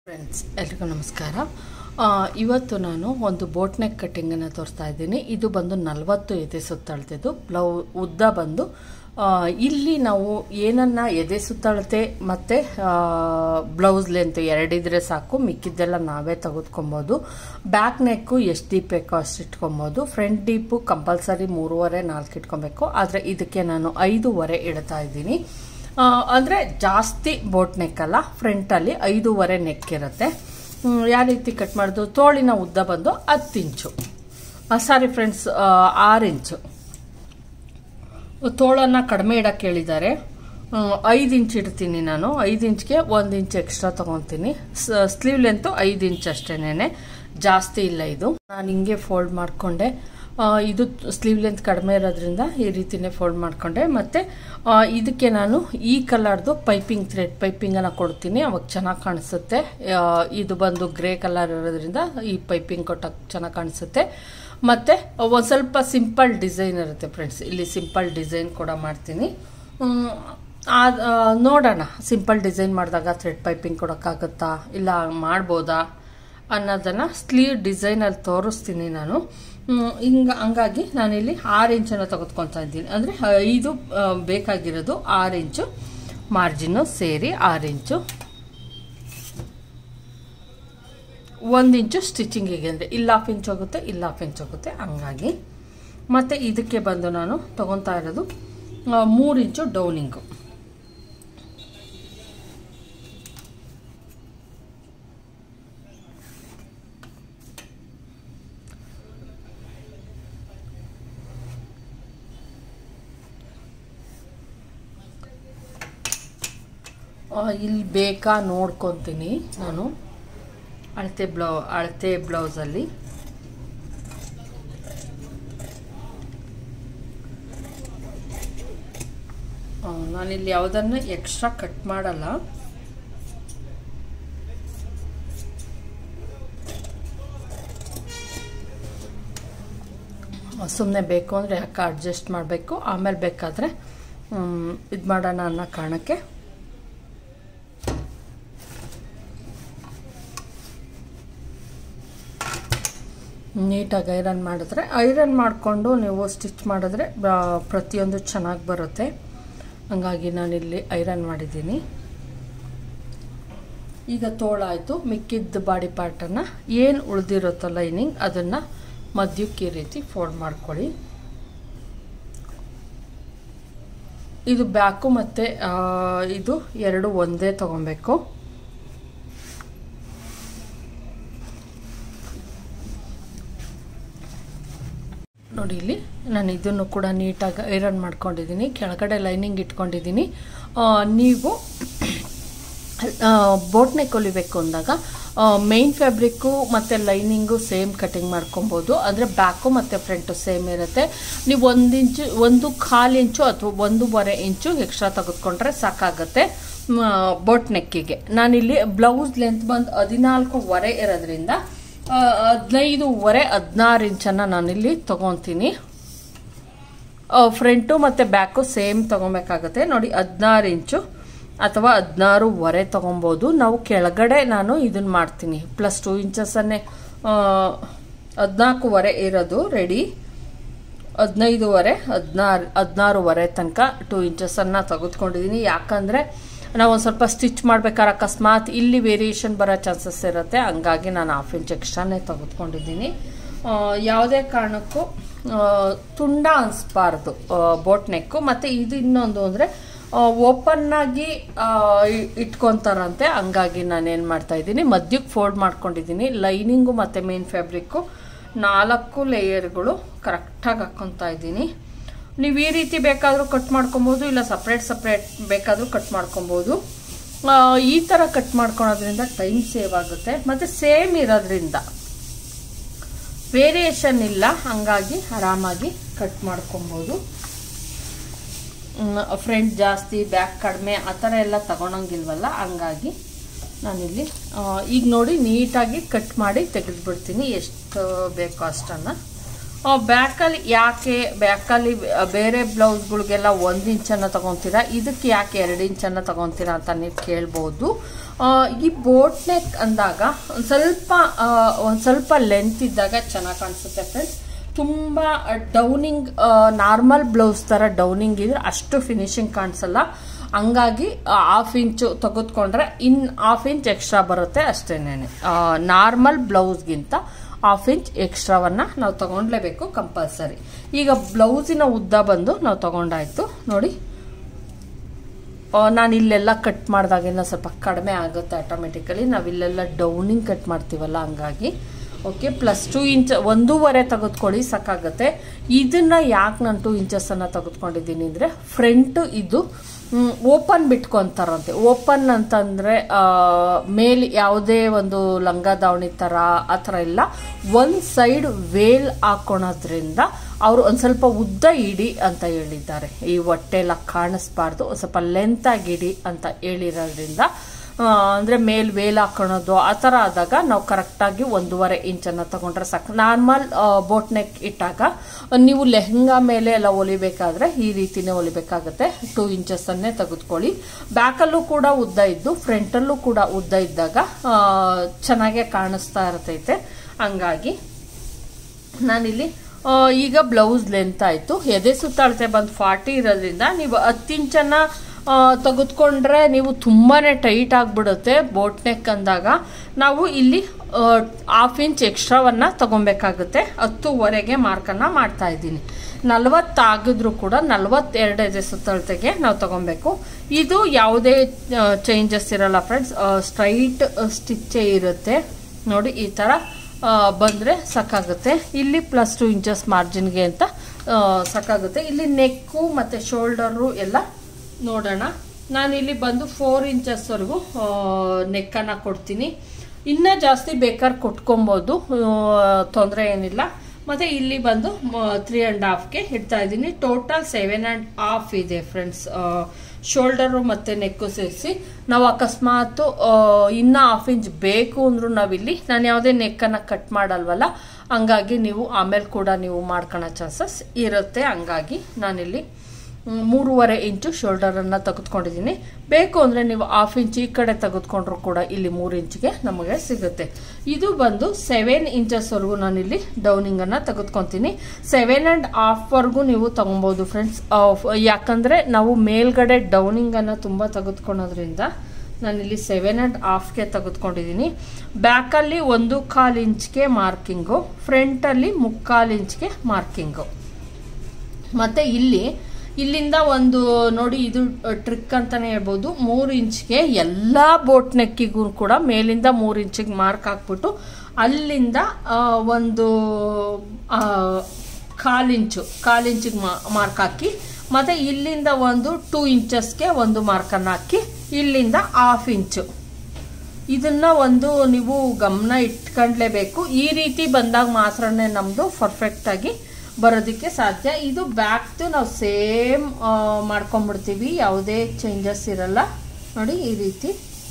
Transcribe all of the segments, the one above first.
friends ಎಲ್ರಿಗೂ ನಮಸ್ಕಾರ ಆ, ಇವತ್ತು ನಾನು ಒಂದು ಬೋಟ್ ನೆಕ್ ಕಟ್ಟಿಂಗನ್ನು ತೋರಿಸ್ತಾ ಇದ್ದೀನಿ ಇದು ಬಂದು ನಲವತ್ತು ಎದೆ ಸುತ್ತಳತೆದು ಬ್ಲೌ ಉದ್ದ ಬಂದು ಆ, ಇಲ್ಲಿ ನಾವು ಏನನ್ನ ಎದೆ ಸುತ್ತಳತೆ ಮತ್ತು ಬ್ಲೌಸ್ ಲೆಂತ್ ಎರಡಿದ್ರೆ ಸಾಕು ಮಿಕ್ಕಿದ್ದೆಲ್ಲ ನಾವೇ ತೆಗೆದುಕೊಬೋದು ಬ್ಯಾಕ್ ನೆಕ್ಕು ಎಷ್ಟು ಡೀಪ್ ಬೇಕೋ ಅಷ್ಟು ಇಟ್ಕೊಬೋದು ಫ್ರಂಟ್ ಡೀಪು ಕಂಪಲ್ಸರಿ ಮೂರುವರೆ ನಾಲ್ಕು ಇಟ್ಕೊಬೇಕು ಆದರೆ ಇದಕ್ಕೆ ನಾನು ಐದೂವರೆ ಇಡ್ತಾ ಇದ್ದೀನಿ ಆ, ಅಂದ್ರೆ ಜಾಸ್ತಿ ಬೋಟ್ ನೆಕ್ ಅಲ್ಲ ಫ್ರಂಟಲ್ಲಿ ಐದೂವರೆ ನೆಕ್ ಇರುತ್ತೆ ಹ್ಮ್, ಯಾವ ರೀತಿ ಕಟ್ ಮಾಡೋದು ತೋಳಿನ ಉದ್ದ ಬಂದು ಹತ್ತು ಇಂಚು ಸಾರಿ ಫ್ರೆಂಡ್ಸ್ ಆರು ಇಂಚು ತೋಳನ್ನು ಕಡಿಮೆ ಇಡಕ್ಕೆ ಹೇಳಿದ್ದಾರೆ ಐದು ಇಂಚ್ ಇಡ್ತೀನಿ ನಾನು ಐದು ಇಂಚ್ಗೆ ಒಂದು ಇಂಚ್ ಎಕ್ಸ್ಟ್ರಾ ತೊಗೊತೀನಿ ಸ್ಲೀವ್ ಲೆಂತು ಐದು ಇಂಚ್ ಅಷ್ಟೇನೆ ಜಾಸ್ತಿ ಇಲ್ಲ ಇದು ನಾನು ಹಿಂಗೆ ಫೋಲ್ಡ್ ಮಾಡಿಕೊಂಡೆ ಇದು ಸ್ಲೀವ್ ಲೆಂತ್ ಕಡಿಮೆ ಇರೋದ್ರಿಂದ ಈ ರೀತಿನೇ ಫೋಲ್ಡ್ ಮಾಡಿಕೊಂಡೆ ಮತ್ತು ಇದಕ್ಕೆ ನಾನು ಈ ಕಲರ್ದು ಪೈಪಿಂಗ್ ಥ್ರೆಡ್ ಪೈಪಿಂಗನ್ನು ಕೊಡ್ತೀನಿ ಅವಾಗ ಚೆನ್ನಾಗಿ ಕಾಣಿಸುತ್ತೆ ಆ, ಇದು ಬಂದು ಗ್ರೇ ಕಲರ್ ಇರೋದ್ರಿಂದ ಈ ಪೈಪಿಂಗ್ ಕೊಟ್ಟಾಗ ಚೆನ್ನಾಗಿ ಕಾಣಿಸುತ್ತೆ ಮತ್ತು ಒಂದು ಸ್ವಲ್ಪ ಸಿಂಪಲ್ ಡಿಸೈನ್ ಇರುತ್ತೆ ಫ್ರೆಂಡ್ಸ್ ಇಲ್ಲಿ ಸಿಂಪಲ್ ಡಿಸೈನ್ ಕೂಡ ಮಾಡ್ತೀನಿ ಹ್ಮ್, ಆ- ಆ, ನೋಡೋಣ ಸಿಂಪಲ್ ಡಿಸೈನ್ ಮಾಡಿದಾಗ ಥ್ರೆಡ್ ಪೈಪಿಂಗ್ ಕೊಡೋಕ್ಕಾಗುತ್ತಾ ಇಲ್ಲ ಮಾಡ್ಬೋದಾ ಅನ್ನೋದನ್ನು ಸ್ಲೀವ್ ಡಿಸೈನಲ್ಲಿ ತೋರಿಸ್ತೀನಿ ನಾನು ಹ್ಮ್, ಹಿಂಗ ಹಂಗಾಗಿ ನಾನಿಲ್ಲಿ ಆರು ಇಂಚನ್ನು ತೆಗೆದುಕೊತಾ ಇದ್ದೀನಿ ಅಂದರೆ ಐದು ಆ, ಬೇಕಾಗಿರೋದು ಆರು ಇಂಚು ಮಾರ್ಜಿನ್ನು ಸೇರಿ ಆರು ಇಂಚು ಒಂದು ಇಂಚು ಸ್ಟಿಚಿಂಗಿಗೆ ಅಂದರೆ ಇಲ್ಲ ಹಾಫ್ ಇಂಚ್ ಹೋಗುತ್ತೆ ಇಲ್ಲ ಹಾಫ್ ಇಂಚ್ ಹೋಗುತ್ತೆ ಹಂಗಾಗಿ ಮತ್ತು ಇದಕ್ಕೆ ಬಂದು ನಾನು ತಗೊತಾ ಇರೋದು ಮೂರು ಇಂಚು ಡೌನಿಂಗು ಇಲ್ಲಿ ಬೇಕಾ ನೋಡ್ಕೊತೀನಿ ನಾನು ಅಳತೆ ಬ್ಲೌ ಅಳತೆ ಬ್ಲೌಸಲ್ಲಿ ಆ, ನಾನಿಲ್ಲಿ ಯಾವುದನ್ನು ಎಕ್ಸ್ಟ್ರಾ ಕಟ್ ಮಾಡಲ್ಲ ಸುಮ್ಮನೆ ಬೇಕು ಅಂದರೆ ಯಾಕೆ ಅಡ್ಜಸ್ಟ್ ಮಾಡಬೇಕು ಆಮೇಲೆ ಬೇಕಾದರೆ ಇದು ಮಾಡೋಣ ಅನ್ನೋ ಕಾರಣಕ್ಕೆ ನೀಟಾಗಿ ಐರನ್ ಮಾಡಿದ್ರೆ ಐರನ್ ಮಾಡಿಕೊಂಡು ನೀವು ಸ್ಟಿಚ್ ಮಾಡಿದ್ರೆ ಬ- ಪ್ರತಿಯೊಂದು ಚೆನ್ನಾಗಿ ಬರುತ್ತೆ ಹಂಗಾಗಿ ನಾನಿಲ್ಲಿ ಐರನ್ ಮಾಡಿದ್ದೀನಿ ಈಗ ತೋಳಾಯಿತು ಮಿಕ್ಕಿದ್ದ ಬಾಡಿ ಪಾರ್ಟನ್ನು ಏನು ಉಳಿದಿರುತ್ತೋ ಲೈನಿಂಗ್ ಅದನ್ನು ಮಧ್ಯಕ್ಕೆ ಈ ರೀತಿ ಫೋಲ್ಡ್ ಮಾಡ್ಕೊಳ್ಳಿ ಇದು ಬ್ಯಾಕು ಮತ್ತು ಇದು ಎರಡು ಒಂದೇ ತೊಗೊಬೇಕು ನೋಡಿ ಇಲ್ಲಿ ನಾನು ಇದನ್ನು ಕೂಡ ನೀಟಾಗಿ ಐರನ್ ಮಾಡ್ಕೊಂಡಿದ್ದೀನಿ ಕೆಳಗಡೆ ಲೈನಿಂಗ್ ಇಟ್ಕೊಂಡಿದ್ದೀನಿ ಆ, ನೀವು ಬೋಟ್ ನೆಕ್ ಹೊಲಿಬೇಕು ಅಂದಾಗ ಮೇನ್ ಫ್ಯಾಬ್ರಿಕ್ಕು ಮತ್ತು ಲೈನಿಂಗು ಸೇಮ್ ಕಟಿಂಗ್ ಮಾಡ್ಕೊಬೋದು ಅಂದರೆ ಬ್ಯಾಕು ಮತ್ತು ಫ್ರಂಟು ಸೇಮ್ ಇರುತ್ತೆ ನೀವು ಒಂದು ಇಂಚು ಒಂದು ಕಾಲು ಇಂಚು ಅಥವಾ ಒಂದೂವರೆ ಇಂಚು ಎಕ್ಸ್ಟ್ರಾ ತೆಗೆದುಕೊಂಡ್ರೆ ಸಾಕಾಗುತ್ತೆ ಬೋಟ್ ನೆಕ್ಕಿಗೆ ನಾನಿಲ್ಲಿ ಬ್ಲೌಸ್ ಲೆಂತ್ ಬಂದು ಹದಿನಾಲ್ಕೂವರೆ ಇರೋದ್ರಿಂದ ಆ, ಹದಿನೈದುವರೆ ಹದಿನಾರು ಇಂಚನ್ನು ನಾನಿಲ್ಲಿ ತೊಗೊತೀನಿ ಫ್ರಂಟು ಮತ್ತು ಬ್ಯಾಕು ಸೇಮ್ ತೊಗೊಬೇಕಾಗತ್ತೆ ನೋಡಿ ಹದಿನಾರು ಇಂಚು ಅಥವಾ ಹದಿನಾರೂವರೆ ತೊಗೊಬೋದು ನಾವು ಕೆಳಗಡೆ ನಾನು ಇದನ್ನ ಮಾಡ್ತೀನಿ ಪ್ಲಸ್ ಟೂ ಇಂಚಸ್ಸನ್ನೇ ಹದಿನಾಲ್ಕೂವರೆ ಇರೋದು ರೆಡಿ ಹದಿನೈದುವರೆ ಹದಿನಾರು ಹದಿನಾರೂವರೆ ತನಕ ಟೂ ಇಂಚಸ್ಸನ್ನು ತೆಗೆದುಕೊಂಡಿದ್ದೀನಿ ಯಾಕಂದರೆ ನಾವು ಒಂದು ಸ್ವಲ್ಪ ಸ್ಟಿಚ್ ಮಾಡ್ಬೇಕಾದ್ರೆ ಅಕಸ್ಮಾತ್ ಇಲ್ಲಿ ವೇರಿಯೇಷನ್ ಬರೋ ಚಾನ್ಸಸ್ ಇರುತ್ತೆ ಹಂಗಾಗಿ ನಾನು ಹಾಫ್ ಇಂಚ್ ಎಕ್ಸ್ಟ್ರಾನೇ ತೆಗೆದುಕೊಂಡಿದ್ದೀನಿ ಆ, ಯಾವುದೇ ಕಾರಣಕ್ಕೂ ಆ, ತುಂಡ ಅನಿಸ್ಬಾರ್ದು ಬೋಟ್ ನೆಕ್ಕು ಮತ್ತು ಇದು ಇನ್ನೊಂದು ಅಂದರೆ ಓಪನ್ ಆಗಿ ಆ, ಇ- ಇಟ್ಕೊಂತಾರಂತೆ ಹಂಗಾಗಿ ನಾನೇನು ಮಾಡ್ತಾ ಇದ್ದೀನಿ ಮಧ್ಯಕ್ಕೆ ಫೋಲ್ಡ್ ಮಾಡ್ಕೊಂಡಿದ್ದೀನಿ ಲೈನಿಂಗು ಮತ್ತು ಮೇನ್ ಫ್ಯಾಬ್ರಿಕ್ಕು ನಾಲ್ಕು ಲೇಯರ್ಗಳು ಕರೆಕ್ಟಾಗಿ ಹಾಕ್ಕೊತಾ ಇದ್ದೀನಿ ನೀವು ಈ ರೀತಿ ಬೇಕಾದರೂ ಕಟ್ ಮಾಡ್ಕೊಬೋದು ಇಲ್ಲ ಸಪ್ರೇಟ್ ಸಪ್ರೇಟ್ ಬೇಕಾದರೂ ಕಟ್ ಮಾಡ್ಕೊಬೋದು ಆ, ಈ ಥರ ಕಟ್ ಮಾಡ್ಕೊಳೋದ್ರಿಂದ ಟೈಮ್ ಸೇವ್ ಆಗುತ್ತೆ ಮತ್ತು ಸೇಮ್ ಇರೋದ್ರಿಂದ ವೇರಿಯೇಷನ್ ಇಲ್ಲ ಹಂಗಾಗಿ ಆರಾಮಾಗಿ ಕಟ್ ಮಾಡ್ಕೊಬೋದು ಫ್ರಂಟ್ ಜಾಸ್ತಿ ಬ್ಯಾಕ್ ಕಡಿಮೆ ಆ ಥರ ಎಲ್ಲ ತಗೊಳಂಗಿಲ್ವಲ್ಲ ಹಂಗಾಗಿ ನಾನಿಲ್ಲಿ ಆ, ಈಗ ನೋಡಿ ನೀಟಾಗಿ ಕಟ್ ಮಾಡಿ ತೆಗೆದುಬಿಡ್ತೀನಿ ಎಷ್ಟು ಬೇಕೋ ಅಷ್ಟನ್ನು ಬ್ಯಾಕಲ್ಲಿ ಯಾಕೆ ಬ್ಯಾಕಲ್ಲಿ ಬೇರೆ ಬ್ಲೌಸ್ಗಳಿಗೆಲ್ಲ ಒಂದು ಇಂಚನ್ನು ತಗೊತೀರಾ ಇದಕ್ಕೆ ಯಾಕೆ ಎರಡು ಇಂಚನ್ನು ತಗೊತೀರಾ ಅಂತ ನೀವು ಕೇಳ್ಬೋದು ಆ, ಈ ಬೋಟ್ ನೆಕ್ ಅಂದಾಗ ಒಂದು ಸ್ವಲ್ಪ ಒಂದು ಸ್ವಲ್ಪ ಲೆಂತ್ ಇದ್ದಾಗ ಚೆನ್ನಾಗಿ ಕಾಣಿಸುತ್ತೆ ಫ್ರೆಂಡ್ಸ್ ತುಂಬ ಡೌನಿಂಗ್ ನಾರ್ಮಲ್ ಬ್ಲೌಸ್ ಥರ ಡೌನಿಂಗ್ ಇದ್ರೆ ಅಷ್ಟು ಫಿನಿಶಿಂಗ್ ಕಾಣಿಸಲ್ಲ ಹಂಗಾಗಿ ಹಾಫ್ ಇಂಚು ತೆಗೆದುಕೊಂಡ್ರೆ ಇನ್ ಹಾಫ್ ಇಂಚ್ ಎಕ್ಸ್ಟ್ರಾ ಬರುತ್ತೆ ಅಷ್ಟೇನೆ ನಾರ್ಮಲ್ ಬ್ಲೌಸ್ಗಿಂತ ಹಾಫ್ ಇಂಚ್ ಎಕ್ಸ್ಟ್ರಾವನ್ನ ನಾವು ತಗೊಂಡ್ಲೇಬೇಕು ಕಂಪಲ್ಸರಿ ಈಗ ಬ್ಲೌಸಿನ ಉದ್ದ ಬಂದು ನಾವು ತಗೊಂಡಾಯ್ತು ನೋಡಿ ನಾನು ಇಲ್ಲೆಲ್ಲ ಕಟ್ ಮಾಡಿದಾಗಿಂದ ಸ್ವಲ್ಪ ಕಡಿಮೆ ಆಗುತ್ತೆ ಆಟೋಮೆಟಿಕಲಿ ನಾವಿಲ್ಲೆಲ್ಲ ಡೌನಿಂಗ್ ಕಟ್ ಮಾಡ್ತೀವಲ್ಲ ಹಂಗಾಗಿ ಓಕೆ ಪ್ಲಸ್ ಟೂ ಇಂಚ್ ಒಂದೂವರೆ ತೆಗೆದುಕೊಳ್ಳಿ ಸಾಕಾಗುತ್ತೆ ಇದನ್ನ ಯಾಕೆ ನಾನು ಟೂ ಇಂಚಸ್ಸನ್ನು ತೆಗೆದುಕೊಂಡಿದ್ದೀನಿ ಅಂದರೆ ಫ್ರಂಟ್ ಇದು ಓಪನ್ ಬಿಟ್ಕೊಂತಾರಂತೆ ಓಪನ್ ಅಂತಂದರೆ ಮೇಲ್ ಯಾವುದೇ ಒಂದು ಲಂಗ ದಾವಣಿ ಥರ ಆ ಥರ ಇಲ್ಲ ಒಂದು ಸೈಡ್ ವೇಲ್ ಹಾಕೊಳೋದ್ರಿಂದ ಅವರು ಒಂದು ಸ್ವಲ್ಪ ಉದ್ದ ಇಡಿ ಅಂತ ಹೇಳಿದ್ದಾರೆ ಈ ಹೊಟ್ಟೆ ಎಲ್ಲ ಕಾಣಿಸ್ಬಾರ್ದು ಒಂದು ಸ್ವಲ್ಪ ಲೆಂತ್ ಆಗಿ ಇಡಿ ಅಂತ ಹೇಳಿರೋದ್ರಿಂದ ಆ, ಅಂದ್ರೆ ಮೇಲ್ ವೇಲ್ ಹಾಕೊಳೋದು ಆ ಥರ ಆದಾಗ ನಾವು ಕರೆಕ್ಟಾಗಿ ಒಂದೂವರೆ ಇಂಚನ್ನು ತಗೊಂಡ್ರೆ ಸಾಕು ನಾರ್ಮಲ್ ಬೋಟ್ ನೆಕ್ ಇಟ್ಟಾಗ ನೀವು ಲೆಹಂಗಾ ಮೇಲೆ ಎಲ್ಲ ಹೊಲಿಬೇಕಾದ್ರೆ ಈ ರೀತಿನೇ ಹೊಲಿಬೇಕಾಗುತ್ತೆ ಟೂ ಇಂಚಸ್ಸನ್ನೇ ತೆಗೆದುಕೊಳ್ಳಿ ಬ್ಯಾಕಲ್ಲೂ ಕೂಡ ಉದ್ದ ಇದ್ದು ಫ್ರಂಟಲ್ಲೂ ಕೂಡ ಉದ್ದ ಇದ್ದಾಗ ಆ, ಚೆನ್ನಾಗೇ ಕಾಣಿಸ್ತಾ ಇರ್ತೈತೆ ಹಂಗಾಗಿ ನಾನಿಲ್ಲಿ ಆ, ಈಗ ಬ್ಲೌಸ್ ಲೆಂತ್ ಆಯಿತು ಎದೆ ಸುತ್ತಾಳತೆ ಬಂದು ಫಾರ್ಟಿ ಇರೋದ್ರಿಂದ ನೀವು ಹತ್ತು ಇಂಚನ್ನ ಆ, ತೆಗೆದುಕೊಂಡ್ರೆ ನೀವು ತುಂಬಾ ಟೈಟ್ ಆಗಿಬಿಡುತ್ತೆ ಬೋಟ್ ನೆಕ್ ಅಂದಾಗ ನಾವು ಇಲ್ಲಿ ಹಾಫ್ ಇಂಚ್ ಎಕ್ಸ್ಟ್ರಾವನ್ನು ತಗೊಬೇಕಾಗುತ್ತೆ ಹತ್ತುವರೆಗೆ ಮಾರ್ಕನ್ನು ಮಾಡ್ತಾ ಇದ್ದೀನಿ ನಲವತ್ತಾಗಿದ್ರು ಕೂಡ ನಲವತ್ತೆರಡು ಎದೆ ಸುತ್ತಳತೆಗೆ ನಾವು ತಗೊಬೇಕು ಇದು ಯಾವುದೇ ಚೇಂಜಸ್ ಇರಲ್ಲ ಫ್ರೆಂಡ್ಸ್ ಸ್ಟ್ರೈಟ್ ಸ್ಟಿಚ್ಚೇ ಇರುತ್ತೆ ನೋಡಿ ಈ ಥರ ಆ, ಬಂದ್ರೆ ಸಾಕಾಗುತ್ತೆ ಇಲ್ಲಿ ಪ್ಲಸ್ ಟು ಇಂಚಸ್ ಮಾರ್ಜಿನ್ಗೆ ಅಂತ ಆ, ಸಾಕಾಗುತ್ತೆ ಇಲ್ಲಿ ನೆಕ್ಕು ಮತ್ತು ಶೋಲ್ಡರು ಎಲ್ಲ ನೋಡೋಣ ನಾನು ಇಲ್ಲಿ ಬಂದು ಫೋರ್ ಇಂಚಸ್ವರೆಗೂ ನೆಕ್ಕನ್ನು ಕೊಡ್ತೀನಿ ಇನ್ನೂ ಜಾಸ್ತಿ ಬೇಕಾದ್ರೆ ಕೊಟ್ಕೊಬೋದು ತೊಂದರೆ ಏನಿಲ್ಲ ಮತ್ತು ಇಲ್ಲಿ ಬಂದು ತ್ರೀ ಆ್ಯಂಡ್ ಹಾಫ್ಗೆ ಇಡ್ತಾ ಇದ್ದೀನಿ ಟೋಟಲ್ ಸೆವೆನ್ ಆ್ಯಂಡ್ ಹಾಫ್ ಇದೆ ಫ್ರೆಂಡ್ಸ್ ಶೋಲ್ಡರು ಮತ್ತು ನೆಕ್ಕು ಸೇರಿಸಿ ನಾವು ಅಕಸ್ಮಾತ್ ಆ, ಇನ್ನ ಹಾಫ್ ಇಂಚ್ ಬೇಕು ಅಂದ್ರೂ ನಾವಿಲ್ಲಿ ನಾನು ಯಾವುದೇ ನೆಕ್ಕನ್ನು ಕಟ್ ಮಾಡಲ್ವಲ್ಲ ಹಂಗಾಗಿ ನೀವು ಆಮೇಲೆ ಕೂಡ ನೀವು ಮಾಡ್ಕೊಳ್ಳೋ ಚಾನ್ಸಸ್ ಇರುತ್ತೆ ಹಂಗಾಗಿ ನಾನಿಲ್ಲಿ ಮ್, ಮೂರುವರೆ ಇಂಚು ಶೋಲ್ಡರನ್ನು ತೆಗೆದುಕೊಂಡಿದ್ದೀನಿ ಬೇಕು ಅಂದರೆ ನೀವು ಹಾಫ್ ಇಂಚ್ ಈ ಕಡೆ ತೆಗೆದುಕೊಂಡ್ರು ಕೂಡ ಇಲ್ಲಿ ಮೂರು ಇಂಚಿಗೆ ನಮಗೆ ಸಿಗುತ್ತೆ ಇದು ಬಂದು ಸೆವೆನ್ ಇಂಚಸ್ವರೆಗೂ ನಾನಿಲ್ಲಿ ಡೌನಿಂಗನ್ನು ತೆಗೆದುಕೊತೀನಿ ಸೆವೆನ್ ಆ್ಯಂಡ್ ಹಾಫ್ವರೆಗೂ ನೀವು ತೊಗೊಬೋದು ಫ್ರೆಂಡ್ಸ್ ಯಾಕಂದರೆ ನಾವು ಮೇಲ್ಗಡೆ ಡೌನಿಂಗನ್ನು ತುಂಬ ತೆಗೆದುಕೊಳೋದ್ರಿಂದ ನಾನಿಲ್ಲಿ ಸೆವೆನ್ ಆ್ಯಂಡ್ ಹಾಫ್ಗೆ ತೆಗೆದುಕೊಂಡಿದ್ದೀನಿ ಬ್ಯಾಕಲ್ಲಿ ಒಂದು ಕಾಲು ಇಂಚ್ಗೆ ಮಾರ್ಕಿಂಗು ಫ್ರಂಟಲ್ಲಿ ಮುಕ್ಕಾಲು ಇಂಚ್ಗೆ ಮಾರ್ಕಿಂಗು ಮತ್ತು ಇಲ್ಲಿ ಇಲ್ಲಿಂದ ಒಂದು ನೋಡಿ ಇದು ಟ್ರಿಕ್ ಅಂತಾನೆ ಹೇಳ್ಬೋದು ಮೂರು ಇಂಚ್ಗೆ ಎಲ್ಲ ಬೋಟ್ ನೆಕ್ಕಿಗೂ ಕೂಡ ಮೇಲಿಂದ ಮೂರು ಇಂಚಿಗೆ ಮಾರ್ಕ್ ಹಾಕ್ಬಿಟ್ಟು ಅಲ್ಲಿಂದ ಆ, ಒಂದು ಆ, ಕಾಲಿಂಚು ಕಾಲಿಂಚಿಗೆ ಮಾರ್ಕ್ ಹಾಕಿ ಮತ್ತು ಇಲ್ಲಿಂದ ಒಂದು ಟೂ ಇಂಚಸ್ಗೆ ಒಂದು ಮಾರ್ಕನ್ನು ಹಾಕಿ ಇಲ್ಲಿಂದ ಹಾಫ್ ಇಂಚು ಇದನ್ನ ಒಂದು ನೀವು ಗಮನ ಇಟ್ಕೊಂಡ್ಲೇಬೇಕು ಈ ರೀತಿ ಬಂದಾಗ ಮಾತ್ರನೇ ನಮ್ಮದು ಪರ್ಫೆಕ್ಟಾಗಿ ಬರೋದಕ್ಕೆ ಸಾಧ್ಯ ಇದು ಬ್ಯಾಕ್ದು ನಾವು ಸೇಮ್ ಮಾಡ್ಕೊಂಡ್ಬಿಡ್ತೀವಿ ಯಾವುದೇ ಚೇಂಜಸ್ ಇರಲ್ಲ ನೋಡಿ ಈ ರೀತಿ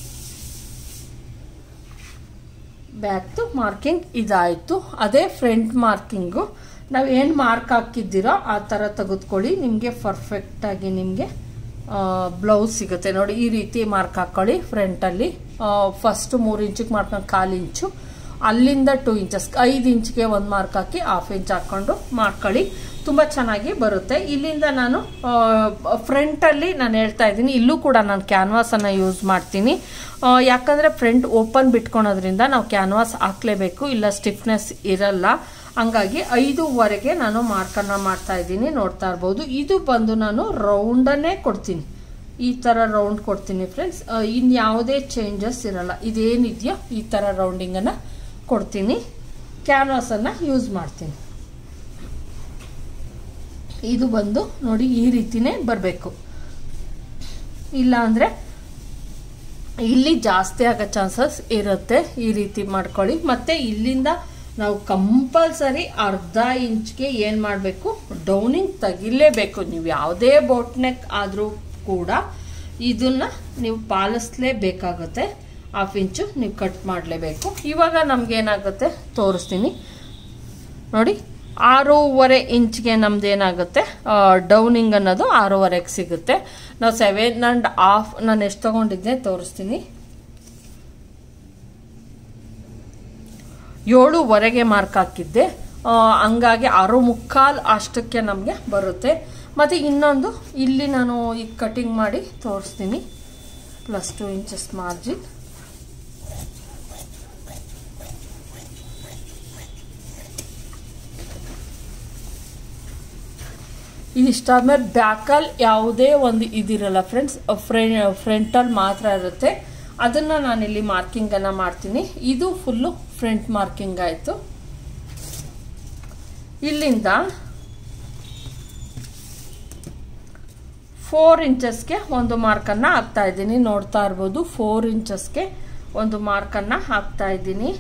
ಬ್ಯಾಕ್ದು ಮಾರ್ಕಿಂಗ್ ಇದಾಯಿತು ಅದೇ ಫ್ರಂಟ್ ಮಾರ್ಕಿಂಗು ನಾವು ಏನು ಮಾರ್ಕ್ ಹಾಕಿದ್ದೀರೋ ಆ ಥರ ತೆಗೆದುಕೊಳ್ಳಿ ನಿಮಗೆ ಪರ್ಫೆಕ್ಟಾಗಿ ನಿಮಗೆ ಬ್ಲೌಸ್ ಸಿಗುತ್ತೆ ನೋಡಿ ಈ ರೀತಿ ಮಾರ್ಕ್ ಹಾಕ್ಕೊಳ್ಳಿ ಫ್ರಂಟಲ್ಲಿ ಫಸ್ಟ್ ಮೂರು ಇಂಚಿಗೆ ಮಾಡ್ಕೊಂಡು ಕಾಲು ಇಂಚು ಅಲ್ಲಿಂದ ಟೂ ಇಂಚಸ್ ಐದು ಇಂಚ್ಗೆ ಒಂದು ಮಾರ್ಕ್ ಹಾಕಿ ಹಾಫ್ ಇಂಚ್ ಹಾಕ್ಕೊಂಡು ಮಾಡ್ಕೊಳ್ಳಿ ತುಂಬ ಚೆನ್ನಾಗಿ ಬರುತ್ತೆ ಇಲ್ಲಿಂದ ನಾನು ಫ್ರಂಟಲ್ಲಿ ನಾನು ಹೇಳ್ತಾ ಇದ್ದೀನಿ ಇಲ್ಲೂ ಕೂಡ ನಾನು ಕ್ಯಾನ್ವಾಸನ್ನು ಯೂಸ್ ಮಾಡ್ತೀನಿ ಆ, ಯಾಕಂದರೆ ಫ್ರಂಟ್ ಓಪನ್ ಬಿಟ್ಕೊಳೋದ್ರಿಂದ ನಾವು ಕ್ಯಾನ್ವಾಸ್ ಹಾಕ್ಲೇಬೇಕು ಇಲ್ಲ ಸ್ಟಿಫ್ನೆಸ್ ಇರಲ್ಲ ಹಂಗಾಗಿ ಐದೂವರೆಗೆ ನಾನು ಮಾರ್ಕನ್ನು ಮಾಡ್ತಾ ಇದ್ದೀನಿ ನೋಡ್ತಾ ಇರ್ಬೋದು ಇದು ಬಂದು ನಾನು ರೌಂಡನ್ನೇ ಕೊಡ್ತೀನಿ ಈ ಥರ ರೌಂಡ್ ಕೊಡ್ತೀನಿ ಫ್ರೆಂಡ್ಸ್ ಇನ್ನು ಯಾವುದೇ ಚೇಂಜಸ್ ಇರಲ್ಲ ಇದೇನಿದೆಯೋ ಈ ಥರ ರೌಂಡಿಂಗನ್ನು ಕೊಡ್ತೀನಿ ಕ್ಯಾನ್ವಾಸನ್ನು ಯೂಸ್ ಮಾಡ್ತೀನಿ ಇದು ಬಂದು ನೋಡಿ ಈ ರೀತಿನೇ ಬರಬೇಕು ಇಲ್ಲ ಅಂದರೆ ಇಲ್ಲಿ ಜಾಸ್ತಿ ಆಗೋ ಚಾನ್ಸಸ್ ಇರುತ್ತೆ ಈ ರೀತಿ ಮಾಡ್ಕೊಳ್ಳಿ ಮತ್ತೆ ಇಲ್ಲಿಂದ ನಾವು ಕಂಪಲ್ಸರಿ ಅರ್ಧ ಇಂಚ್ಗೆ ಏನು ಮಾಡಬೇಕು ಡೌನಿಂಗ್ ತೆಗಿಲೇಬೇಕು ನೀವು ಯಾವುದೇ ಬೋಟ್ನೆಕ್ ಆದರೂ ಕೂಡ ಇದನ್ನ ನೀವು ಪಾಲಿಸ್ಲೇಬೇಕಾಗುತ್ತೆ ಹಾಫ್ ಇಂಚು ನೀವು ಕಟ್ ಮಾಡಲೇಬೇಕು ಇವಾಗ ನಮ್ಗೆ ಏನಾಗುತ್ತೆ ತೋರಿಸ್ತೀನಿ ನೋಡಿ ಆರೂವರೆ ಇಂಚ್ಗೆ ನಮ್ದು ಏನಾಗುತ್ತೆ ಡೌನಿಂಗ್ ಅನ್ನೋದು ಆರೂವರೆಗೆ ಸಿಗುತ್ತೆ ನಾವು ಸೆವೆನ್ ಆ್ಯಂಡ್ ಹಾಫ್ ನಾನು ಎಷ್ಟು ತಗೊಂಡಿದ್ದೆ ತೋರಿಸ್ತೀನಿ ಏಳುವರೆಗೆ ಮಾರ್ಕ್ ಹಾಕಿದ್ದೆ ಆ, ಹಂಗಾಗಿ ಆರು ಮುಕ್ಕಾಲು ಅಷ್ಟಕ್ಕೆ ನಮಗೆ ಬರುತ್ತೆ ಮತ್ತು ಇನ್ನೊಂದು ಇಲ್ಲಿ ನಾನು ಈಗ ಕಟಿಂಗ್ ಮಾಡಿ ತೋರಿಸ್ತೀನಿ ಪ್ಲಸ್ ಟು ಇಂಚಸ್ ಮಾರ್ಜಿನ್ ಇದಿಷ್ಟಾದ್ಮೇಲೆ ಬ್ಯಾಕಲ್ಲಿ ಯಾವುದೇ ಒಂದು ಇದಿರಲ್ಲ ಫ್ರೆಂಡ್ಸ್ ಫ್ರೆ ಫ್ರಂಟಲ್ಲಿ ಮಾತ್ರ ಇರುತ್ತೆ ಅದನ್ನು ನಾನಿಲ್ಲಿ ಮಾರ್ಕಿಂಗನ್ನು ಮಾಡ್ತೀನಿ ಇದು ಫುಲ್ಲು ಫ್ರಂಟ್ ಮಾರ್ಕಿಂಗ್ ಆಯಿತು ಇಲ್ಲಿಂದ ಫೋರ್ ಇಂಚಸ್ಗೆ ಒಂದು ಮಾರ್ಕನ್ನು ಹಾಕ್ತಾ ಇದ್ದೀನಿ ನೋಡ್ತಾ ಇರ್ಬೋದು ಫೋರ್ ಇಂಚಸ್ಗೆ ಒಂದು ಮಾರ್ಕನ್ನು ಹಾಕ್ತಾ ಇದ್ದೀನಿ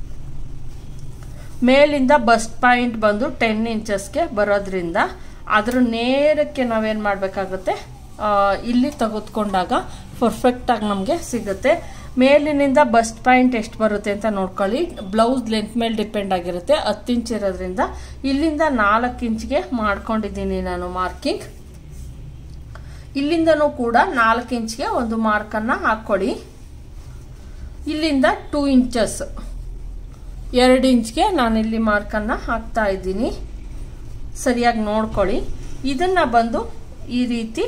ಮೇಲಿಂದ ಬಸ್ಟ್ ಪಾಯಿಂಟ್ ಬಂದು ಟೆನ್ ಇಂಚಸ್ಗೆ ಬರೋದ್ರಿಂದ ಅದ್ರ ನೇರಕ್ಕೆ ನಾವೇನು ಮಾಡಬೇಕಾಗುತ್ತೆ ಇಲ್ಲಿ ತೆಗೆದುಕೊಂಡಾಗ ಪರ್ಫೆಕ್ಟಾಗಿ ನಮಗೆ ಸಿಗುತ್ತೆ ಮೇಲಿನಿಂದ ಬಸ್ಟ್ ಪಾಯಿಂಟ್ ಎಷ್ಟು ಬರುತ್ತೆ ಅಂತ ನೋಡ್ಕೊಳ್ಳಿ ಬ್ಲೌಸ್ ಲೆಂತ್ ಮೇಲೆ ಡಿಪೆಂಡ್ ಆಗಿರುತ್ತೆ ಹತ್ತು ಇಂಚ್ ಇರೋದ್ರಿಂದ ಇಲ್ಲಿಂದ ನಾಲ್ಕು ಇಂಚ್ಗೆ ಮಾಡ್ಕೊಂಡಿದ್ದೀನಿ ನಾನು ಮಾರ್ಕಿಂಗ್ ಇಲ್ಲಿಂದನೂ ಕೂಡ ನಾಲ್ಕು ಇಂಚ್ಗೆ ಒಂದು ಮಾರ್ಕನ್ನು ಹಾಕ್ಕೊಳ್ಳಿ ಇಲ್ಲಿಂದ ಟೂ ಇಂಚಸ್ ಎರಡು ಇಂಚ್ಗೆ ನಾನಿಲ್ಲಿ ಮಾರ್ಕನ್ನು ಹಾಕ್ತಾ ಇದ್ದೀನಿ ಸರಿಯಾಗಿ ನೋಡ್ಕೊಳ್ಳಿ ಇದನ್ನ ಬಂದು ಈ ರೀತಿ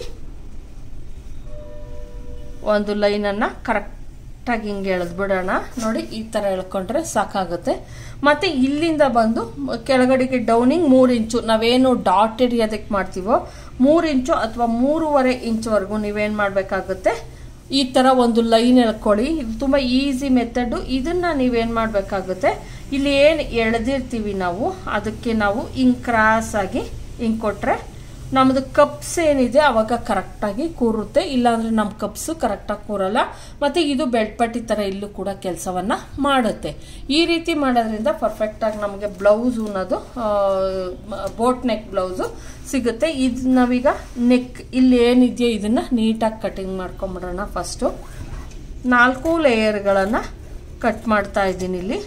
ಒಂದು ಲೈನನ್ನು ಕರೆಕ್ಟಾಗಿ ಹಿಂಗೆ ಎಳೆದ್ಬಿಡೋಣ ನೋಡಿ ಈ ಥರ ಎಳ್ಕೊಂಡ್ರೆ ಸಾಕಾಗುತ್ತೆ ಮತ್ತು ಇಲ್ಲಿಂದ ಬಂದು ಕೆಳಗಡೆಗೆ ಡೌನಿಂಗ್ ಮೂರು ಇಂಚು ನಾವೇನು ಡಾಟ್ ಹಿಡಿಯೋದಕ್ಕೆ ಮಾಡ್ತೀವೋ ಮೂರು ಇಂಚು ಅಥವಾ ಮೂರುವರೆ ಇಂಚ್ವರೆಗೂ ನೀವೇನು ಮಾಡಬೇಕಾಗುತ್ತೆ ಈ ಥರ ಒಂದು ಲೈನ್ ಎಳ್ಕೊಳ್ಳಿ ಇದು ತುಂಬ ಈಸಿ ಮೆಥಡು ಇದನ್ನು ನೀವೇನು ಮಾಡಬೇಕಾಗುತ್ತೆ ಇಲ್ಲಿ ಏನು ಎಳೆದಿರ್ತೀವಿ ನಾವು ಅದಕ್ಕೆ ನಾವು ಹಿಂಗೆ ಕ್ರಾಸ್ ಆಗಿ ಹಿಂಗೆ ಕೊಟ್ಟರೆ ನಮ್ಮದು ಕಪ್ಸ್ ಏನಿದೆ ಅವಾಗ ಕರೆಕ್ಟಾಗಿ ಕೂರುತ್ತೆ ಇಲ್ಲಾಂದರೆ ನಮ್ಮ ಕಪ್ಸು ಕರೆಕ್ಟಾಗಿ ಕೂರಲ್ಲ ಮತ್ತು ಇದು ಬೆಲ್ಟ್ ಪಟ್ಟಿ ಥರ ಇಲ್ಲೂ ಕೂಡ ಕೆಲಸವನ್ನು ಮಾಡುತ್ತೆ ಈ ರೀತಿ ಮಾಡೋದ್ರಿಂದ ಪರ್ಫೆಕ್ಟಾಗಿ ನಮಗೆ ಬ್ಲೌಸು ಅನ್ನೋದು ಬೋಟ್ ನೆಕ್ ಬ್ಲೌಸು ಸಿಗುತ್ತೆ ಇದು ನಾವೀಗ ನೆಕ್ ಇಲ್ಲಿ ಏನಿದೆಯೋ ಇದನ್ನು ನೀಟಾಗಿ ಕಟಿಂಗ್ ಮಾಡ್ಕೊಂಬಿಡೋಣ ಫಸ್ಟು ನಾಲ್ಕು ಲೇಯರ್ಗಳನ್ನು ಕಟ್ ಮಾಡ್ತಾ ಇದ್ದೀನಿ ಇಲ್ಲಿ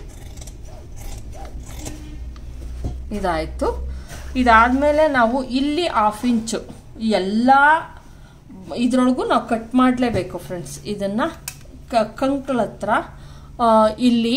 ಇದಾಯಿತು ಇದಾದಮೇಲೆ ನಾವು ಇಲ್ಲಿ ಹಾಫ್ ಇಂಚು ಎಲ್ಲ ಇದರೊಳಗೂ ನಾವು ಕಟ್ ಮಾಡಲೇಬೇಕು ಫ್ರೆಂಡ್ಸ್ ಇದನ್ನು ಕಂಕಳ ಹತ್ರ ಇಲ್ಲಿ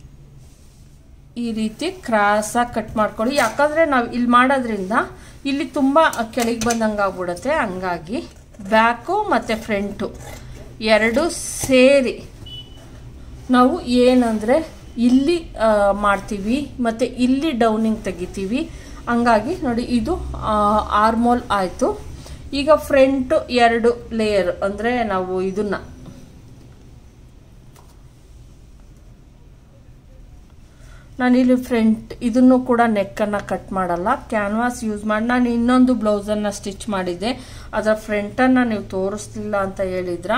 ಈ ರೀತಿ ಕ್ರಾಸಾಗಿ ಕಟ್ ಮಾಡ್ಕೊಳ್ಳಿ ಯಾಕಂದರೆ ನಾವು ಇಲ್ಲಿ ಮಾಡೋದ್ರಿಂದ ಇಲ್ಲಿ ತುಂಬ ಕೆಳಗೆ ಬಂದಂಗೆ ಆಗ್ಬಿಡುತ್ತೆ ಹಂಗಾಗಿ ಬ್ಯಾಕು ಮತ್ತು ಫ್ರಂಟು ಎರಡು ಸೇರಿ ನಾವು ಏನಂದರೆ ಇಲ್ಲಿ ಮಾಡ್ತೀವಿ ಮತ್ತು ಇಲ್ಲಿ ಡೌನಿಂಗ್ ತೆಗಿತೀವಿ ಹಂಗಾಗಿ ನೋಡಿ ಇದು ಆರ್ಮೋಲ್ ಆಯಿತು ಈಗ ಫ್ರಂಟ್ ಎರಡು ಲೇಯರ್ ಅಂದರೆ ನಾವು ಇದನ್ನ ನಾನಿಲ್ಲಿ ಫ್ರಂಟ್ ಇದನ್ನು ಕೂಡ ನೆಕ್ಕನ್ನು ಕಟ್ ಮಾಡಲ್ಲ ಕ್ಯಾನ್ವಾಸ್ ಯೂಸ್ ಮಾಡಿ ನಾನು ಇನ್ನೊಂದು ಬ್ಲೌಸನ್ನು ಸ್ಟಿಚ್ ಮಾಡಿದ್ದೆ ಅದರ ಫ್ರಂಟನ್ನು ನೀವು ತೋರಿಸ್ಲಿಲ್ಲ ಅಂತ ಹೇಳಿದ್ರ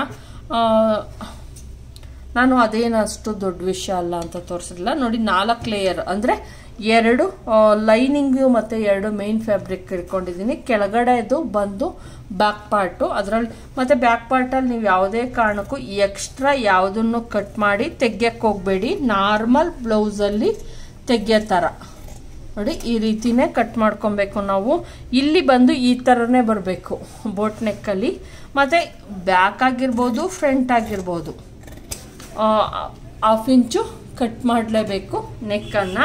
ನಾನು ಅದೇನು ಅಷ್ಟು ದೊಡ್ಡ ವಿಷಯ ಅಲ್ಲ ಅಂತ ತೋರಿಸಿಲ್ಲ ನೋಡಿ ನಾಲ್ಕು ಲೇಯರ್ ಅಂದರೆ ಎರಡು ಲೈನಿಂಗು ಮತ್ತು ಎರಡು ಮೇನ್ ಫ್ಯಾಬ್ರಿಕ್ ಇಟ್ಕೊಂಡಿದ್ದೀನಿ ಕೆಳಗಡೆದು ಬಂದು ಬ್ಯಾಕ್ ಪಾರ್ಟು ಅದರಲ್ಲಿ ಮತ್ತು ಬ್ಯಾಕ್ ಪಾರ್ಟಲ್ಲಿ ನೀವು ಯಾವುದೇ ಕಾರಣಕ್ಕೂ ಎಕ್ಸ್ಟ್ರಾ ಯಾವುದನ್ನು ಕಟ್ ಮಾಡಿ ತೆಗ್ಯಕ್ಕೆ ಹೋಗಬೇಡಿ ನಾರ್ಮಲ್ ಬ್ಲೌಸಲ್ಲಿ ತೆಗಿಯೋ ಥರ ನೋಡಿ ಈ ರೀತಿನೇ ಕಟ್ ಮಾಡ್ಕೊಬೇಕು ನಾವು ಇಲ್ಲಿ ಬಂದು ಈ ಥರನೇ ಬರಬೇಕು ಬೋಟ್ ನೆಕ್ಕಲ್ಲಿ ಮತ್ತು ಬ್ಯಾಕ್ ಆಗಿರ್ಬೋದು ಫ್ರಂಟ್ ಆಗಿರ್ಬೋದು ಹಾಫ್ ಇಂಚು ಕಟ್ ಮಾಡಲೇಬೇಕು ನೆಕ್ಕನ್ನು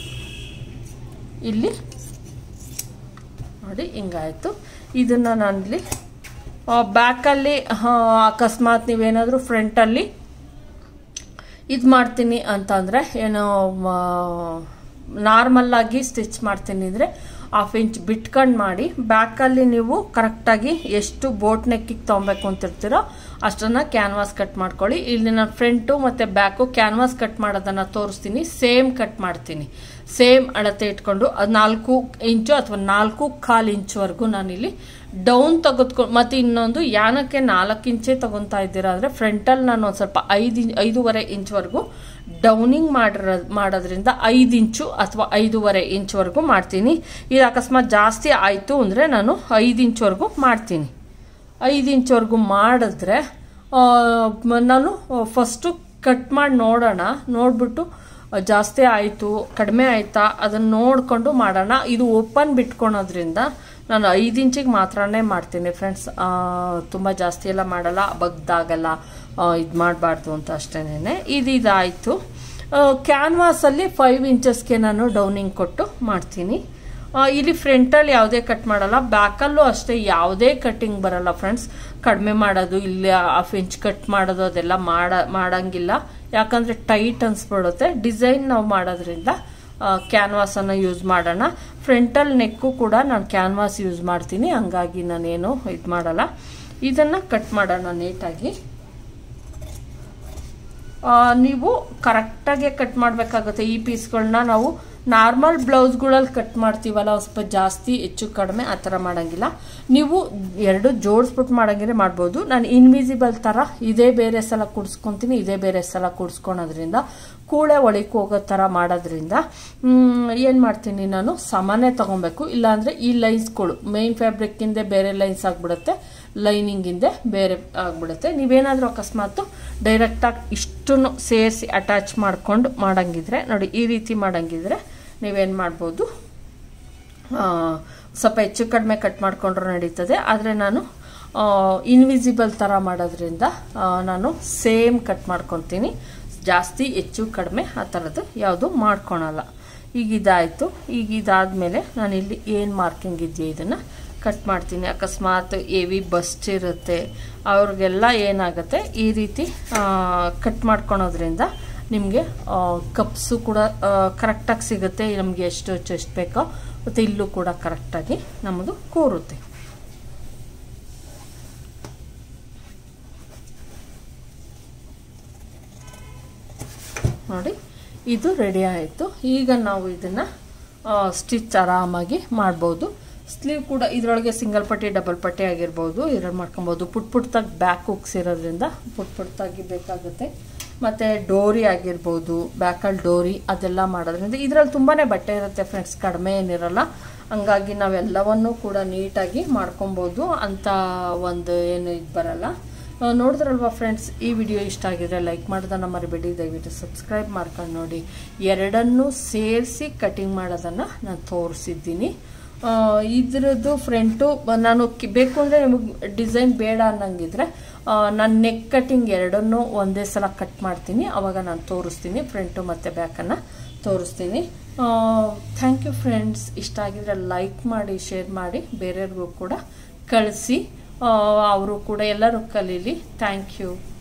ಇಲ್ಲಿ ನೋಡಿ ಹಿಂಗಾಯಿತು ಇದನ್ನು ನಾನಿಲ್ಲಿ ಬ್ಯಾಕಲ್ಲಿ ಅಕಸ್ಮಾತ್ ನೀವೇನಾದರೂ ಫ್ರಂಟಲ್ಲಿ ಇದು ಮಾಡ್ತೀನಿ ಅಂತಂದರೆ ಏನೋ ನಾರ್ಮಲ್ಲಾಗಿ ಸ್ಟಿಚ್ ಮಾಡ್ತೀನಿ ಅಂದರೆ ಹಾಫ್ ಇಂಚ್ ಬಿಟ್ಕೊಂಡು ಮಾಡಿ ಬ್ಯಾಕಲ್ಲಿ ನೀವು ಕರೆಕ್ಟಾಗಿ ಎಷ್ಟು ಬೋಟ್ ನೆಕ್ಕಿಗೆ ತೊಗೊಬೇಕು ಅಂತಿರ್ತೀರೋ ಅಷ್ಟನ್ನು ಕ್ಯಾನ್ವಾಸ್ ಕಟ್ ಮಾಡ್ಕೊಳ್ಳಿ ಇಲ್ಲಿ ನಾನು ಫ್ರಂಟು ಮತ್ತು ಬ್ಯಾಕು ಕ್ಯಾನ್ವಾಸ್ ಕಟ್ ಮಾಡೋದನ್ನು ತೋರಿಸ್ತೀನಿ ಸೇಮ್ ಕಟ್ ಮಾಡ್ತೀನಿ ಸೇಮ್ ಅಳತೆ ಇಟ್ಕೊಂಡು ಅದು ನಾಲ್ಕು ಇಂಚು ಅಥವಾ ನಾಲ್ಕು ಕಾಲು ಇಂಚ್ವರೆಗೂ ನಾನಿಲ್ಲಿ ಡೌನ್ ತೆಗೆದುಕೊಂಡು ಮತ್ತು ಇನ್ನೊಂದು ಯಾನಕ್ಕೆ ನಾಲ್ಕು ಇಂಚೇ ತೊಗೊತಾ ಇದ್ದೀರಾ ಅಂದರೆ ಫ್ರಂಟಲ್ಲಿ ನಾನು ಒಂದು ಸ್ವಲ್ಪ ಐದು ಐದೂವರೆ ಇಂಚ್ವರೆಗೂ ಡೌನಿಂಗ್ ಮಾಡಿರೋ ಮಾಡೋದ್ರಿಂದ ಐದು ಇಂಚು ಅಥವಾ ಐದೂವರೆ ಇಂಚ್ವರೆಗೂ ಮಾಡ್ತೀನಿ ಇದು ಅಕಸ್ಮಾತ್ ಜಾಸ್ತಿ ಆಯಿತು ಅಂದರೆ ನಾನು ಐದು ಇಂಚ್ವರೆಗೂ ಮಾಡ್ತೀನಿ ಐದು ಇಂಚ್ವರೆಗೂ ಮಾಡಿದ್ರೆ ನಾನು ಫಸ್ಟು ಕಟ್ ಮಾಡಿ ನೋಡೋಣ ನೋಡ್ಬಿಟ್ಟು ಜಾಸ್ತಿ ಆಯಿತು ಕಡಿಮೆ ಆಯ್ತಾ ಅದನ್ನು ನೋಡಿಕೊಂಡು ಮಾಡೋಣ ಇದು ಓಪನ್ ಬಿಟ್ಕೊಳೋದ್ರಿಂದ ನಾನು ಐದು ಇಂಚಿಗೆ ಮಾತ್ರನೇ ಮಾಡ್ತೀನಿ ಫ್ರೆಂಡ್ಸ್ ತುಂಬ ಜಾಸ್ತಿ ಎಲ್ಲ ಮಾಡಲ್ಲ ಬಗ್ದಾಗಲ್ಲ ಇದು ಮಾಡಬಾರ್ದು ಅಂತ ಅಷ್ಟೇನೆ ಇದು ಇದಾಯಿತು ಕ್ಯಾನ್ವಾಸಲ್ಲಿ ಫೈವ್ ಇಂಚಸ್ಗೆ ನಾನು ಡೌನಿಂಗ್ ಕೊಟ್ಟು ಮಾಡ್ತೀನಿ ಇಲ್ಲಿ ಫ್ರಂಟಲ್ಲಿ ಯಾವುದೇ ಕಟ್ ಮಾಡಲ್ಲ ಬ್ಯಾಕಲ್ಲೂ ಅಷ್ಟೇ ಯಾವುದೇ ಕಟ್ಟಿಂಗ್ ಬರಲ್ಲ ಫ್ರೆಂಡ್ಸ್ ಕಡಿಮೆ ಮಾಡೋದು ಇಲ್ಲಿ ಹಾಫ್ ಇಂಚ್ ಕಟ್ ಮಾಡೋದು ಅದೆಲ್ಲ ಮಾಡ ಮಾಡಂಗಿಲ್ಲ ಯಾಕಂದರೆ ಟೈಟ್ ಅನ್ಸ್ಬಿಡುತ್ತೆ ಡಿಸೈನ್ ನಾವು ಮಾಡೋದ್ರಿಂದ ಕ್ಯಾನ್ವಾಸನ್ನು ಯೂಸ್ ಮಾಡೋಣ ಫ್ರಂಟಲ್ ನೆಕ್ಕು ಕೂಡ ನಾನು ಕ್ಯಾನ್ವಾಸ್ ಯೂಸ್ ಮಾಡ್ತೀನಿ ಹಂಗಾಗಿ ನಾನೇನು ಇದು ಮಾಡಲ್ಲ ಇದನ್ನು ಕಟ್ ಮಾಡೋಣ ನೀಟಾಗಿ ನೀವು ಕರೆಕ್ಟಾಗೆ ಕಟ್ ಮಾಡಬೇಕಾಗುತ್ತೆ ಈ ಪೀಸ್ಗಳನ್ನ ನಾವು ನಾರ್ಮಲ್ ಬ್ಲೌಸ್ಗಳಲ್ಲಿ ಕಟ್ ಮಾಡ್ತೀವಲ್ಲ ಸ್ವಲ್ಪ ಜಾಸ್ತಿ ಹೆಚ್ಚು ಕಡಿಮೆ ಆ ಥರ ಮಾಡೋಂಗಿಲ್ಲ ನೀವು ಎರಡು ಜೋಡಿಸ್ಬಿಟ್ಟು ಮಾಡೋಂಗಿದ್ರೆ ಮಾಡ್ಬೋದು ನಾನು ಇನ್ವಿಸಿಬಲ್ ಥರ ಇದೇ ಬೇರೆ ಸಲ ಕೂಡಿಸ್ಕೊತೀನಿ ಇದೇ ಬೇರೆ ಸಲ ಕೂಡಿಸ್ಕೊಳೋದ್ರಿಂದ ಕೂಳೆ ಒಳಕ್ಕೆ ಹೋಗೋ ಥರ ಮಾಡೋದ್ರಿಂದ ಏನು ಮಾಡ್ತೀನಿ ನಾನು ಸಮಾನೇ ತೊಗೊಬೇಕು ಇಲ್ಲಾಂದರೆ ಈ ಲೈನ್ಸ್ಗಳು ಮೇನ್ ಫ್ಯಾಬ್ರಿಕ್ಕಿಂದ ಬೇರೆ ಲೈನ್ಸ್ ಆಗಿಬಿಡುತ್ತೆ ಲೈನಿಂಗಿಂದೆ ಬೇರೆ ಆಗಿಬಿಡುತ್ತೆ ನೀವೇನಾದರೂ ಅಕಸ್ಮಾತು ಡೈರೆಕ್ಟಾಗಿ ಇಷ್ಟನ್ನು ಸೇರಿಸಿ ಅಟ್ಯಾಚ್ ಮಾಡ್ಕೊಂಡು ಮಾಡೋಂಗಿದ್ರೆ ನೋಡಿ ಈ ರೀತಿ ಮಾಡೋಂಗಿದ್ರೆ ನೀವೇನು ಮಾಡ್ಬೋದು ಸ್ವಲ್ಪ ಹೆಚ್ಚು ಕಡಿಮೆ ಕಟ್ ಮಾಡಿಕೊಂಡ್ರೂ ನಡೀತದೆ ಆದರೆ ನಾನು ಇನ್ವಿಸಿಬಲ್ ಥರ ಮಾಡೋದ್ರಿಂದ ನಾನು ಸೇಮ್ ಕಟ್ ಮಾಡ್ಕೊತೀನಿ ಜಾಸ್ತಿ ಹೆಚ್ಚು ಕಡಿಮೆ ಆ ಥರದ್ದು ಯಾವುದು ಮಾಡ್ಕೊಳಲ್ಲ ಈಗ ಇದಾಯಿತು ಈಗ ಇದಾದಮೇಲೆ ನಾನಿಲ್ಲಿ ಏನು ಮಾರ್ಕಿಂಗ್ ಇದೆಯೋ ಇದನ್ನು ಕಟ್ ಮಾಡ್ತೀನಿ ಅಕಸ್ಮಾತ್ ಎವಿ ಬಸ್ಟ್ ಇರುತ್ತೆ ಅವ್ರಿಗೆಲ್ಲ ಏನಾಗುತ್ತೆ ಈ ರೀತಿ ಕಟ್ ಮಾಡ್ಕೊಳೋದ್ರಿಂದ ನಿಮಗೆ ಕಪ್ಸು ಕೂಡ ಕರೆಕ್ಟಾಗಿ ಸಿಗುತ್ತೆ ನಮಗೆ ಎಷ್ಟು ಎಷ್ಟು ಬೇಕೋ ಮತ್ತು ಇಲ್ಲೂ ಕೂಡ ಕರೆಕ್ಟಾಗಿ ನಮ್ಮದು ಕೂರುತ್ತೆ ನೋಡಿ ಇದು ರೆಡಿ ಆಯಿತು ಈಗ ನಾವು ಇದನ್ನು ಸ್ಟಿಚ್ ಆರಾಮಾಗಿ ಮಾಡ್ಬೋದು ಸ್ಲೀವ್ ಕೂಡ ಇದರೊಳಗೆ ಸಿಂಗಲ್ ಪಟ್ಟಿ ಡಬಲ್ ಪಟ್ಟಿ ಆಗಿರ್ಬೋದು ಇದ್ರಲ್ಲಿ ಮಾಡ್ಕೊಬೋದು ಪುಟ್ ಪುಟ್ಟಾಗಿ ಬ್ಯಾಕ್ ಹುಕ್ಸ್ ಇರೋದ್ರಿಂದ ಪುಟ್ ಪುಟ್ಟಾಗಿ ಬೇಕಾಗುತ್ತೆ ಮತ್ತು ಡೋರಿ ಆಗಿರ್ಬೋದು ಬ್ಯಾಕಲ್ಲಿ ಡೋರಿ ಅದೆಲ್ಲ ಮಾಡೋದ್ರಿಂದ ಇದರಲ್ಲಿ ತುಂಬಾ ಬಟ್ಟೆ ಇರುತ್ತೆ ಫ್ರೆಂಡ್ಸ್ ಕಡಿಮೆ ಏನಿರಲ್ಲ ಹಂಗಾಗಿ ನಾವೆಲ್ಲವನ್ನೂ ಕೂಡ ನೀಟಾಗಿ ಮಾಡ್ಕೊಬೋದು ಅಂತ ಒಂದು ಏನು ಇದು ಬರಲ್ಲ ನೋಡಿದ್ರಲ್ವಾ ಫ್ರೆಂಡ್ಸ್ ಈ ವಿಡಿಯೋ ಇಷ್ಟ ಆಗಿದ್ರೆ ಲೈಕ್ ಮಾಡೋದನ್ನು ಮರಿಬೇಡಿ ದಯವಿಟ್ಟು ಸಬ್ಸ್ಕ್ರೈಬ್ ಮಾಡ್ಕೊಂಡು ನೋಡಿ ಎರಡನ್ನೂ ಸೇರಿಸಿ ಕಟಿಂಗ್ ಮಾಡೋದನ್ನು ನಾನು ತೋರಿಸಿದ್ದೀನಿ ಇದ್ರದ್ದು ಫ್ರಂಟು ನಾನು ಬೇಕು ಅಂದರೆ ನಿಮಗೆ ಡಿಸೈನ್ ಬೇಡ ಅನ್ನಂಗಿದ್ರೆ ನಾನು ನೆಕ್ ಕಟಿಂಗ್ ಎರಡನ್ನೂ ಒಂದೇ ಸಲ ಕಟ್ ಮಾಡ್ತೀನಿ ಅವಾಗ ನಾನು ತೋರಿಸ್ತೀನಿ ಫ್ರಂಟು ಮತ್ತು ಬ್ಯಾಕನ್ನು ತೋರಿಸ್ತೀನಿ ಥ್ಯಾಂಕ್ ಯು ಫ್ರೆಂಡ್ಸ್ ಇಷ್ಟ ಆಗಿದ್ರೆ ಲೈಕ್ ಮಾಡಿ ಶೇರ್ ಮಾಡಿ ಬೇರೆಯವ್ರಿಗೂ ಕೂಡ ಕಳಿಸಿ ಅವರು ಕೂಡ ಎಲ್ಲರೂ ಕಲೀಲಿ ಥ್ಯಾಂಕ್ ಯು